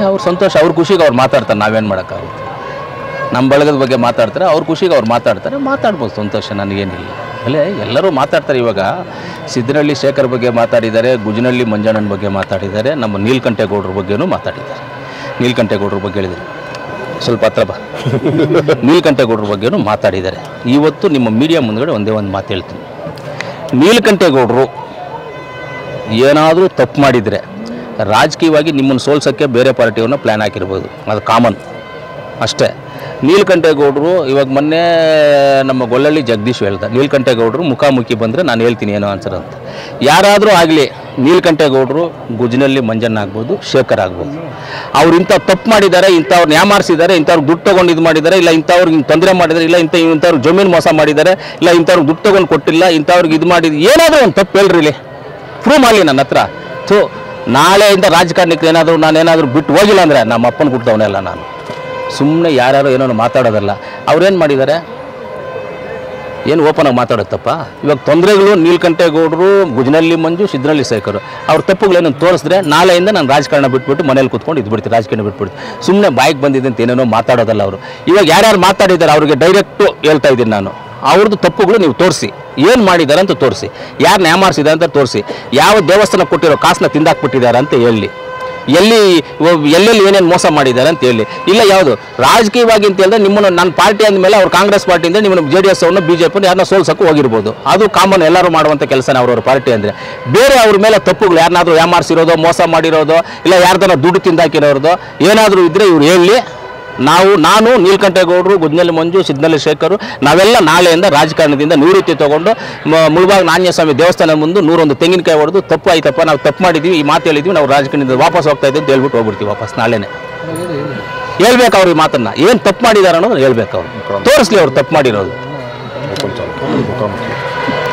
ಅವ್ರ ಸಂತೋಷ ಅವ್ರ ಖುಷಿಗೆ ಅವ್ರು ಮಾತಾಡ್ತಾರೆ ನಾವೇನು ಮಾಡೋಕ್ಕಾಗುತ್ತೆ ನಮ್ಮ ಬಳಗದ ಬಗ್ಗೆ ಮಾತಾಡ್ತಾರೆ ಅವ್ರ ಖುಷಿಗೆ ಅವ್ರು ಮಾತಾಡ್ತಾರೆ ಮಾತಾಡ್ಬೋದು ಸಂತೋಷ ನನಗೇನಿಲ್ಲ ಅಲ್ಲೇ ಎಲ್ಲರೂ ಮಾತಾಡ್ತಾರೆ ಇವಾಗ ಸಿದ್ದನಹಳ್ಳಿ ಶೇಖರ್ ಬಗ್ಗೆ ಮಾತಾಡಿದ್ದಾರೆ ಗುಜನಹಳ್ಳಿ ಮಂಜಣ್ಣನ ಬಗ್ಗೆ ಮಾತಾಡಿದ್ದಾರೆ ನಮ್ಮ ನೀಲಕಂಠೇಗೌಡರ ಬಗ್ಗೆನೂ ಮಾತಾಡಿದ್ದಾರೆ ನೀಲಕಂಠೇಗೌಡರ ಬಗ್ಗೆ ಹೇಳಿದರು ಸ್ವಲ್ಪ ಹತ್ರ ಬಾ ನೀಲಕಂಠೇಗೌಡರ ಬಗ್ಗೆನೂ ಮಾತಾಡಿದ್ದಾರೆ ಇವತ್ತು ನಿಮ್ಮ ಮೀಡಿಯಾ ಮುಂದ್ಗಡೆ ಒಂದೇ ಒಂದು ಮಾತು ಹೇಳ್ತೀನಿ ನೀಲಕಂಠೇಗೌಡರು ಏನಾದರೂ ತಪ್ಪು ಮಾಡಿದರೆ ರಾಜಕೀಯವಾಗಿ ನಿಮ್ಮನ್ನು ಸೋಲ್ಸೋಕ್ಕೆ ಬೇರೆ ಪಾರ್ಟಿಯವ್ರನ್ನ ಪ್ಲ್ಯಾನ್ ಹಾಕಿರ್ಬೋದು ಅದು ಕಾಮನ್ ಅಷ್ಟೇ ನೀಲಕಂಠೇಗೌಡರು ಇವಾಗ ಮೊನ್ನೆ ನಮ್ಮ ಗೊಲ್ಲಳ್ಳಿ ಜಗದೀಶ್ ಹೇಳ್ದ ನೀಲಕಂಠೇಗೌಡರು ಮುಖಾಮುಖಿ ಬಂದರೆ ನಾನು ಹೇಳ್ತೀನಿ ಏನೋ ಆನ್ಸರ್ ಅಂತ ಯಾರಾದರೂ ಆಗಲಿ ನೀಲಕಂಠೇಗೌಡರು ಗುಜ್ನಲ್ಲಿ ಮಂಜಣ್ಣ ಆಗ್ಬೋದು ಶೇಖರ್ ಆಗ್ಬೋದು ಅವ್ರು ಇಂಥ ತಪ್ಪು ಮಾಡಿದ್ದಾರೆ ಇಂಥವ್ರನ್ನ ಯಾಮಾರಿಸಿದ್ದಾರೆ ಇಂಥವ್ರಿಗೆ ದುಡ್ಡು ತೊಗೊಂಡು ಇದು ಮಾಡಿದ್ದಾರೆ ಇಲ್ಲ ಇಂಥವ್ರಿಗೆ ಹಿಂಗೆ ತೊಂದರೆ ಮಾಡಿದ್ದಾರೆ ಇಲ್ಲ ಇಂಥ ಇಂಥವ್ರಿಗೆ ಜಮೀನು ಮೋಸ ಮಾಡಿದ್ದಾರೆ ಇಲ್ಲ ಇಂಥವ್ರಿಗೆ ದುಡ್ಡು ತೊಗೊಂಡು ಕೊಟ್ಟಿಲ್ಲ ಇಂಥವ್ರಿಗೆ ಇದು ಮಾಡಿದ್ದು ಏನಾದರೂ ಒಂದು ತಪ್ಪು ಹೇಳ್ರಿ ಇಲ್ಲಿ ಪ್ರೂವ್ ಮಾಡಲಿ ನನ್ನ ಹತ್ರ ಥೂ ನಾಳೆಯಿಂದ ರಾಜಕಾರಣಕ್ಕೆ ಏನಾದರೂ ನಾನು ಏನಾದರೂ ಬಿಟ್ಟು ಹೋಗಿಲ್ಲ ಅಂದರೆ ನಮ್ಮ ಅಪ್ಪನ ಹುಟ್ಟಿದವನೆಲ್ಲ ನಾನು ಸುಮ್ಮನೆ ಯಾರ್ಯಾರೋ ಏನೋ ಮಾತಾಡೋದಲ್ಲ ಅವ್ರೇನು ಮಾಡಿದ್ದಾರೆ ಏನು ಓಪನ್ ಆಗಿ ಮಾತಾಡುತ್ತಪ್ಪ ಇವಾಗ ತೊಂದರೆಗಳು ನೀಲ್ಕಂಠೇಗೌಡರು ಗುಜನಹಳ್ಳಿ ಮಂಜು ಸಿದ್ದನಹಳ್ಳಿ ಶೇಖರು ಅವ್ರ ತಪ್ಪುಗಳೇನೋ ತೋರಿಸಿದ್ರೆ ನಾಳೆಯಿಂದ ನಾನು ರಾಜಕಾರಣ ಬಿಟ್ಬಿಟ್ಟು ಮನೇಲಿ ಕೂತ್ಕೊಂಡು ಇದು ಬಿಡ್ತೀನಿ ರಾಜಕಾರಣ ಬಿಟ್ಬಿಡ್ತೀನಿ ಸುಮ್ಮನೆ ಬಾಯಿಗೆ ಬಂದಿದೆ ಅಂತ ಏನೇನೋ ಮಾತಾಡೋದಲ್ಲ ಅವರು ಇವಾಗ ಯಾರ್ಯಾರು ಮಾತಾಡಿದ್ದಾರೆ ಅವ್ರಿಗೆ ಡೈರೆಕ್ಟು ಹೇಳ್ತಾ ಇದ್ದೀನಿ ನಾನು ಅವ್ರದ್ದು ತಪ್ಪುಗಳು ನೀವು ತೋರಿಸಿ ಏನು ಮಾಡಿದ್ದಾರೆ ಅಂತ ತೋರಿಸಿ ಯಾರನ್ನ ಯಾಮಾರಿಸಿದ್ದಾರೆ ಅಂತ ತೋರಿಸಿ ಯಾವ ದೇವಸ್ಥಾನ ಕೊಟ್ಟಿರೋ ಕಾಸನ್ನ ತಿಂದಾಕ್ಬಿಟ್ಟಿದ್ದಾರೆ ಅಂತ ಹೇಳಿ ಎಲ್ಲಿ ಒ- ಎಲ್ಲೆಲ್ಲಿ ಏನೇನು ಮೋಸ ಮಾಡಿದ್ದಾರೆ ಅಂತ ಹೇಳಿ ಇಲ್ಲ ಯಾವುದು ರಾಜಕೀಯವಾಗಿ ಅಂತ ಹೇಳಿದ್ರೆ ನಿಮ್ಮನ್ನು ನನ್ನ ಪಾರ್ಟಿ ಅಂದಮೇಲೆ ಅವ್ರು ಕಾಂಗ್ರೆಸ್ ಪಾರ್ಟಿಯಿಂದ ನಿಮ್ಮನ್ನು ಜೆ ಡಿ ಎಸ್ ಅವ್ರನ್ನ ಬಿ ಜೆ ಪಿನ ಯಾರನ್ನ ಸೋಲ್ಸಕ್ಕೂ ಹೋಗಿರ್ಬೋದು ಅದು ಕಾಮನ್ ಎಲ್ಲರೂ ಮಾಡುವಂಥ ಕೆಲಸನೇ ಅವ್ರವ್ರ ಪಾರ್ಟಿ ಅಂದರೆ ಬೇರೆ ಅವ್ರ ಮೇಲೆ ತಪ್ಪುಗಳು ಯಾರನ್ನಾದ್ರೂ ಯಾಮಾರಿಸಿರೋದು ಮೋಸ ಮಾಡಿರೋದು ಇಲ್ಲ ಯಾರ್ದಾರ ದುಡ್ಡು ತಿಂದಾಕಿರೋದು ಏನಾದರೂ ಇದ್ದರೆ ಇವ್ರು ಹೇಳಿ ನಾವು ನಾನು ನೀಲಕಂಠೇಗೌಡರು ಗುಜ್ನಳ್ಳಿ ಮಂಜು ಸಿದ್ನಳ್ಳಿ ಶೇಖರು ನಾವೆಲ್ಲ ನಾಳೆಯಿಂದ ರಾಜಕಾರಣದಿಂದ ನಿವೃತ್ತಿ ತಗೊಂಡು ಮ- ಮುಳಬಾಗ್ ನಾಣ್ಯಸ್ವಾಮಿ ದೇವಸ್ಥಾನ ಮುಂದೆ ನೂರೊಂದು ತೆಂಗಿನಕಾಯಿ ಹೊಡೆದು ತಪ್ಪು ಆಯ್ತಪ್ಪ ನಾವು ತಪ್ಪು ಮಾಡಿದ್ವಿ ಈ ಮಾತು ಹೇಳಿದ್ವಿ ನಾವು ರಾಜಕಾರಣದಿಂದ ವಾಪಸ್ ಹೋಗ್ತಾ ಇದ್ದೀವಿ ಅಂತ ಹೇಳ್ಬಿಟ್ಟು ಹೋಗ್ಬಿಡ್ತೀವಿ ವಾಪಸ್ ನಾಳೆನೆ ಹೇಳ್ಬೇಕು ಅವ್ರ ಈ ಮಾತನ್ನ ಏನು ತಪ್ಪು ಮಾಡಿದಾರೆ ಅನ್ನೋದು ಹೇಳ್ಬೇಕು ಅವ್ರು ತೋರಿಸ್ಲಿ ಅವ್ರು ತಪ್ಪು ಮಾಡಿರೋದು